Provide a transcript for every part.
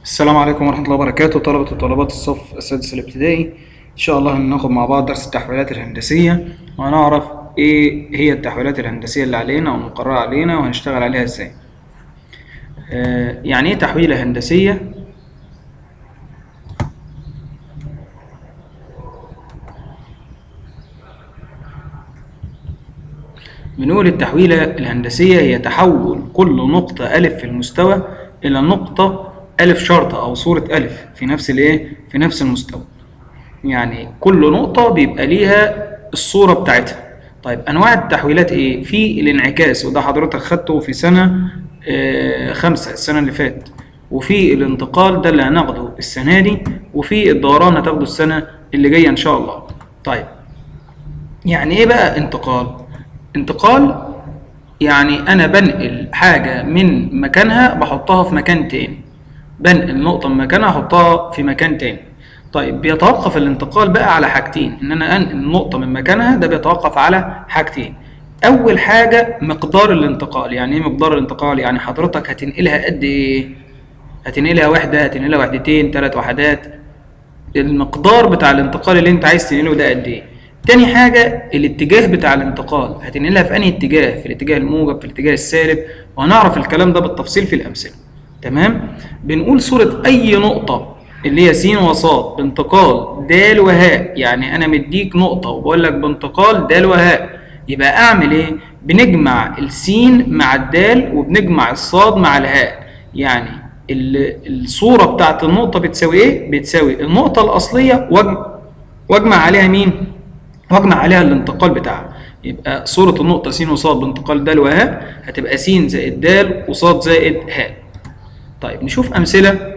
السلام عليكم ورحمة الله وبركاته طلبة وطالبات الصف السادس الابتدائي إن شاء الله هناخد مع بعض درس التحويلات الهندسية وهنعرف إيه هي التحويلات الهندسية اللي علينا أو المقررة علينا وهنشتغل عليها إزاي آه يعني إيه تحويلة هندسية بنقول التحويلة الهندسية هي تحول كل نقطة ألف في المستوى إلى نقطة ألف شرطة أو صورة ألف في نفس الإيه؟ في نفس المستوى. يعني كل نقطة بيبقى ليها الصورة بتاعتها. طيب أنواع التحويلات إيه؟ في الانعكاس وده حضرتك خدته في سنة آه خمسة السنة اللي فاتت. وفي الانتقال ده اللي هناخده السنة دي وفي الدوران هتاخده السنة اللي جاية إن شاء الله. طيب يعني إيه بقى انتقال؟ انتقال يعني انا بنقل حاجه من مكانها بحطها في مكان تاني بنقل نقطه من مكانها احطها في مكان تاني طيب بيتوقف الانتقال بقى على حاجتين ان انا انقل نقطه من مكانها ده بيتوقف على حاجتين اول حاجه مقدار الانتقال يعني ايه مقدار الانتقال يعني حضرتك هتنقلها قد ايه هتنقلها وحده هتنقلها وحدتين ثلاث وحدات المقدار بتاع الانتقال اللي انت عايز تنقله ده قد ايه تاني حاجة الاتجاه بتاع الانتقال هتنقلها في أنهي اتجاه في الاتجاه الموجب في الاتجاه السالب وهنعرف الكلام ده بالتفصيل في الأمثلة تمام بنقول صورة أي نقطة اللي هي س وص بانتقال د وهاء يعني أنا مديك نقطة وبقول لك بانتقال د وهاء يبقى أعمل إيه؟ بنجمع السين مع الدال وبنجمع الصاد مع الهاء يعني الصورة بتاعت النقطة بتساوي إيه؟ بتساوي النقطة الأصلية واجمع عليها مين؟ واجمع عليها الانتقال بتاعها يبقى صورة النقطة س وص بانتقال د وهاء هتبقى س زائد د وص زائد هاء. طيب نشوف أمثلة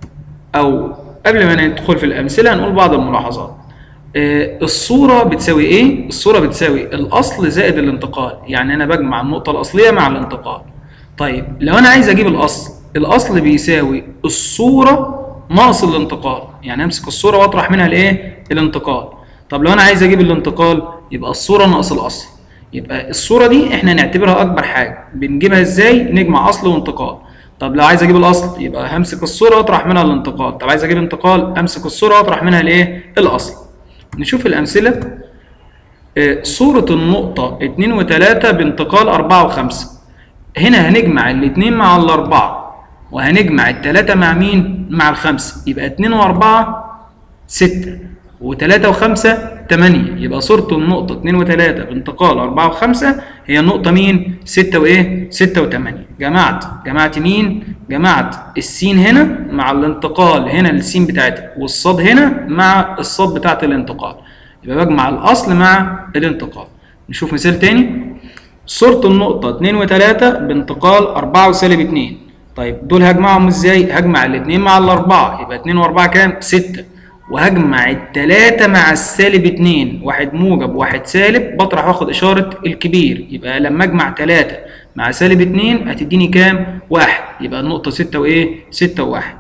أو قبل ما ندخل في الأمثلة هنقول بعض الملاحظات. آه الصورة بتساوي إيه؟ الصورة بتساوي الأصل زائد الانتقال، يعني أنا بجمع النقطة الأصلية مع الانتقال. طيب لو أنا عايز أجيب الأصل، الأصل بيساوي الصورة ناقص الانتقال، يعني أمسك الصورة وأطرح منها الإيه؟ الانتقال. طب لو انا عايز اجيب الانتقال يبقى الصوره ناقص الاصل يبقى الصوره دي احنا نعتبرها اكبر حاجه بنجيبها ازاي نجمع اصل وانتقال طب لو عايز اجيب الاصل يبقى همسك الصوره واطرح منها الانتقال طب عايز اجيب انتقال امسك الصوره واطرح منها الايه الاصل نشوف الامثله آه صوره النقطه 2 و3 بانتقال 4 و5 هنا هنجمع الاثنين مع الاربعه وهنجمع الثلاثه مع مين مع الخمسه يبقى 2 و4 6 و3 و5 8 يبقى صورة النقطة 2 و3 بانتقال 4 و5 هي النقطة مين؟ 6 وايه؟ 6 و8 جمعت جمعت مين؟ جمعت السين هنا مع الانتقال هنا السين بتاعتها والصاد هنا مع الصاد بتاعت الانتقال يبقى بجمع الأصل مع الانتقال نشوف مثال تاني صورة النقطة 2 و3 بانتقال 4 وسالب 2 طيب دول هجمعهم ازاي؟ هجمع الاثنين مع الأربعة يبقى 2 و4 كام؟ 6 وهجمع التلاتة مع السالب اتنين واحد موجب واحد سالب بطرح واخد إشارة الكبير يبقى لما أجمع تلاتة مع سالب اتنين هتديني كام؟ واحد يبقى النقطة ستة وإيه؟ ستة وواحد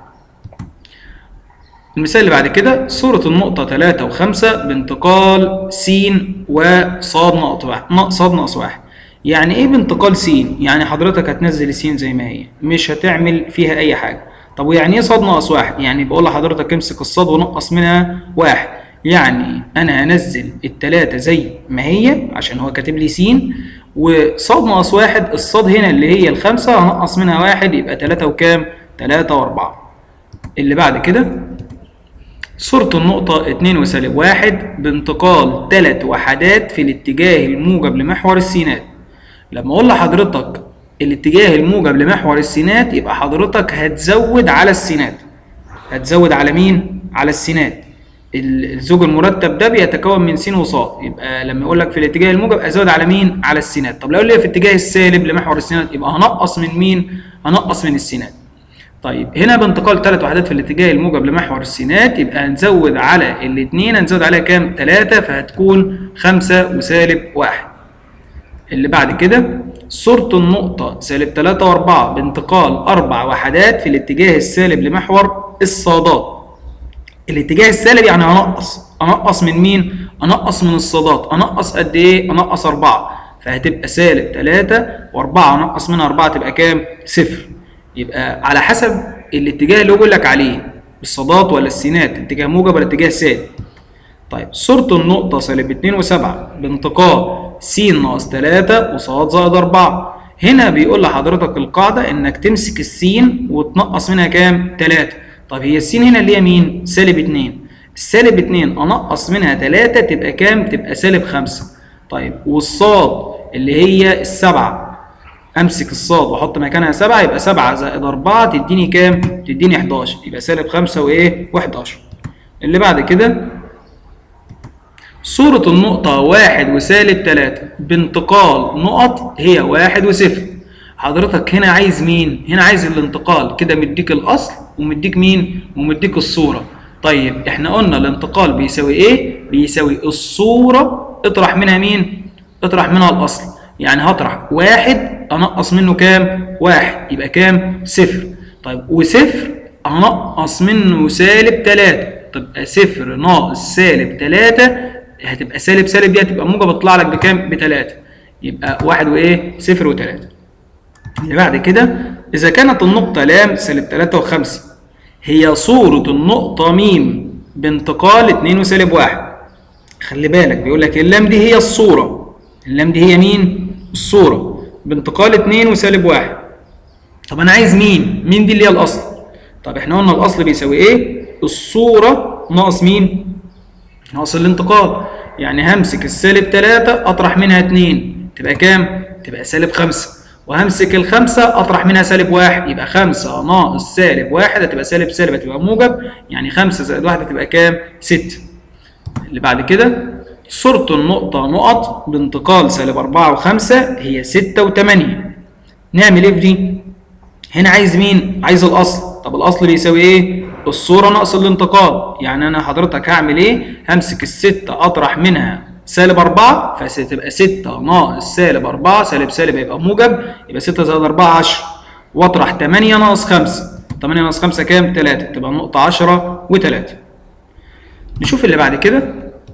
المثال اللي بعد كده صورة النقطة تلاتة وخمسة بانتقال س وصاد ناقص واحد صاد ناقص واحد يعني إيه بانتقال س؟ يعني حضرتك هتنزل السين زي ما هي مش هتعمل فيها أي حاجة طب ويعني ايه صاد ناقص واحد؟ يعني بقول لحضرتك امسك الصاد ونقص منها واحد يعني انا هنزل التلاتة زي ما هي عشان هو كاتب لي س وصاد ناقص واحد الصاد هنا اللي هي الخمسة هنقص منها واحد يبقى تلاتة وكام؟ تلاتة وأربعة. اللي بعد كده صورة النقطة اتنين وسالب واحد بانتقال تلات وحدات في الاتجاه الموجب لمحور السينات. لما أقول لحضرتك الاتجاه الموجب لمحور السينات يبقى حضرتك هتزود على السينات هتزود على مين على السينات الزوج المرتب ده بيتكون من س وصاد يبقى لما يقول لك في الاتجاه الموجب ازود على مين على السينات طب لو لي في الاتجاه السالب لمحور السينات يبقى هنقص من مين هنقص من السينات طيب هنا بانتقال ثلاث وحدات في الاتجاه الموجب لمحور السينات يبقى هنزود على الاثنين هنزود عليها كام 3 فهتكون 5 وسالب 1 اللي بعد كده صورة النقطة سالب 3 و4 بانتقال أربع وحدات في الاتجاه السالب لمحور الصادات. الاتجاه السالب يعني هنقص، أنقص من مين؟ أنقص من الصادات، أنقص قد إيه؟ أنقص 4 فهتبقى سالب 3 و4 أنقص منها 4 تبقى كام؟ صفر. يبقى على حسب الاتجاه اللي هو بيقول لك عليه الصادات ولا السينات اتجاه موجب ولا اتجاه سالب طيب صورة النقطة سالب 2 و7 بانتقال س ناقص 3 وصاد زائد 4 هنا بيقول لحضرتك القاعدة انك تمسك السين وتنقص منها كام؟ 3 طب هي السين هنا اللي هي مين؟ سالب 2 السالب 2 انقص منها 3 تبقى كام؟ تبقى سالب 5 طيب والصاد اللي هي السبعة امسك الصاد واحط مكانها 7 يبقى 7 زائد 4 تديني كام؟ تديني 11 يبقى سالب 5 وايه؟ و11 اللي بعد كده صورة النقطة واحد وسالب تلاتة بانتقال نقط هي واحد وصفر حضرتك هنا عايز مين؟ هنا عايز الانتقال كده مديك الأصل ومديك مين؟ ومديك الصورة طيب احنا قلنا الانتقال بيساوي ايه؟ بيساوي الصورة اطرح منها مين؟ اطرح منها الأصل يعني هطرح واحد أنقص منه كام؟ واحد يبقى كام؟ صفر طيب وصفر أنقص منه سالب تلاتة تبقى صفر ناقص سالب تلاتة هتبقى سالب سالب دي هتبقى موجب تطلع لك بكام؟ بتلاتة يبقى واحد وايه؟ صفر وتلاتة اللي بعد كده إذا كانت النقطة لام سالب تلاتة وخمسة هي صورة النقطة ميم بانتقال اتنين وسالب واحد خلي بالك بيقول لك اللام دي هي الصورة اللام دي هي مين؟ الصورة بانتقال اتنين وسالب واحد طب أنا عايز مين؟ مين دي اللي هي الأصل؟ طب احنا قلنا الأصل بيساوي إيه؟ الصورة ناقص مين؟ ناقص الانتقال يعني همسك السالب 3 اطرح منها 2 تبقى كام؟ تبقى سالب 5 وهمسك الخمسة اطرح منها سالب 1 يبقى 5 ناقص سالب 1 هتبقى سالب سالب هتبقى موجب يعني 5 زائد 1 هتبقى كام؟ 6 اللي بعد كده صورة النقطة نقط بانتقال سالب 4 و5 هي 6 و8 نعمل ايه في دي؟ هنا عايز مين؟ عايز الاصل طب الاصل بيساوي ايه؟ الصورة ناقص الانتقال يعني أنا حضرتك هعمل إيه؟ همسك الستة أطرح منها سالب أربعة فستبقى ستة ناقص سالب أربعة سالب سالب هيبقى موجب يبقى ستة زائد أربعة عشرة وأطرح تمانية ناقص خمسة تمانية ناقص خمسة كام؟ تلاتة تبقى النقطة عشرة وتلاتة نشوف اللي بعد كده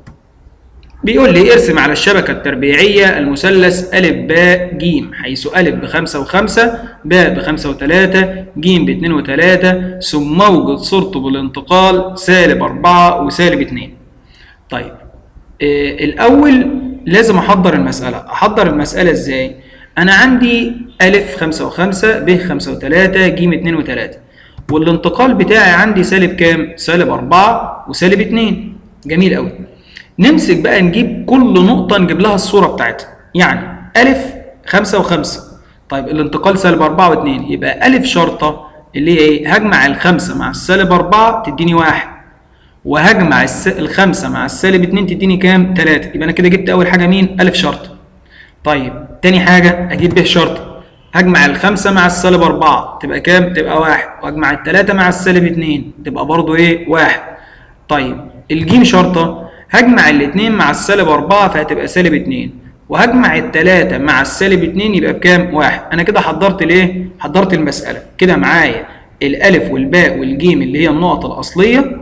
بيقول لي ارسم على الشبكة التربيعية المثلث أ ب ج حيث أ بخمسة وخمسة ب بخمسة وتلاتة ج باتنين وتلاتة ثم موجد صورته بالانتقال سالب أربعة وسالب اتنين. طيب آه الأول لازم أحضر المسألة، أحضر المسألة إزاي؟ أنا عندي أ خمسة وخمسة ب خمسة وتلاتة ج اتنين وتلاتة والانتقال بتاعي عندي سالب كام؟ سالب أربعة وسالب اتنين. جميل أوي. نمسك بقى نجيب كل نقطة نجيب لها الصورة بتاعتها يعني ألف خمسة وخمسة طيب الانتقال سالب أربعة واتنين يبقى ألف شرطة اللي هي إيه؟ هجمع الخمسة مع السالب أربعة تديني واحد وهجمع الس... الخمسة مع السالب اتنين تديني كام؟ تلاتة يبقى أنا كده جبت أول حاجة مين؟ ألف شرطة طيب تاني حاجة أجيب ب شرطة هجمع الخمسة مع السالب أربعة تبقى كام؟ تبقى واحد وأجمع التلاتة مع السالب اتنين تبقى برضو إيه؟ واحد طيب الجيم شرطة هجمع الاتنين مع السالب أربعة فهتبقى سالب اتنين وهجمع التلاتة مع السالب اتنين يبقى بكام؟ واحد أنا كده حضرت الإيه؟ حضرت المسألة كده معايا الألف والباء والجيم اللي هي النقط الأصلية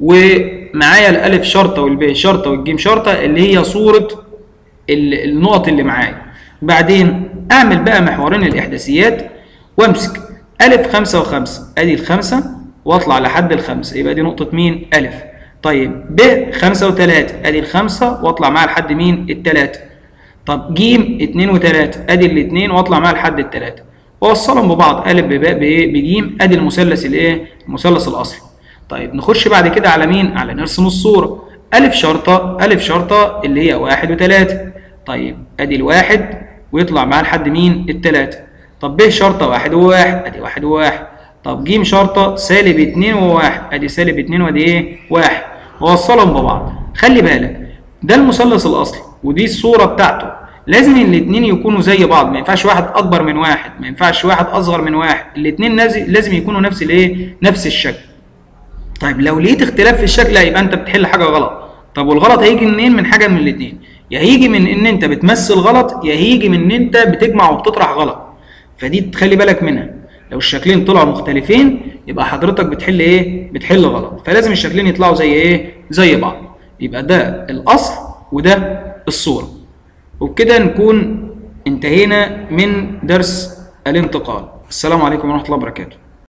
ومعايا الألف شرطة والباء شرطة والجيم شرطة اللي هي صورة النقط اللي معايا بعدين أعمل بقى محورين الإحداثيات وأمسك ألف خمسة وخمسة أدي الخمسة وأطلع لحد الخمسة يبقى دي نقطة مين؟ ألف طيب ب خمسة وتلاتة ادي الخمسة واطلع معاها لحد مين؟ التلاتة. طب ج اتنين وتلاتة ادي الاتنين واطلع معاها لحد التلاتة. واوصلهم ببعض ا بباء بايه؟ بج ادي المثلث الايه؟ المثلث الاصلي. طيب نخش بعد كده على مين؟ على نرسم الصورة. أ شرطة أ شرطة اللي هي واحد وتلاتة. طيب ادي الواحد ويطلع معاها لحد مين؟ التلاتة. طب ب شرطة واحد وواحد ادي واحد وواحد. طب ج شرطة سالب اتنين وواحد ادي سالب اتنين وادي ايه؟ واحد. ووصلهم ببعض خلي بالك ده المثلث الاصلي ودي الصوره بتاعته لازم الاثنين يكونوا زي بعض ما ينفعش واحد اكبر من واحد ما ينفعش واحد اصغر من واحد الاثنين لازم يكونوا نفس الايه نفس الشكل طيب لو لقيت اختلاف في الشكل يبقى انت بتحل حاجه غلط طب والغلط هيجي منين من حاجه من الاثنين يا هيجي من ان انت بتمثل غلط يا هيجي من ان انت بتجمع وبتطرح غلط فدي تخلي بالك منها لو الشكلين طلعوا مختلفين يبقى حضرتك بتحل ايه؟ بتحل غلط فلازم الشكلين يطلعوا زي ايه؟ زي بعض يبقى ده الاصل وده الصورة وبكده نكون انتهينا من درس الانتقال السلام عليكم ورحمة الله وبركاته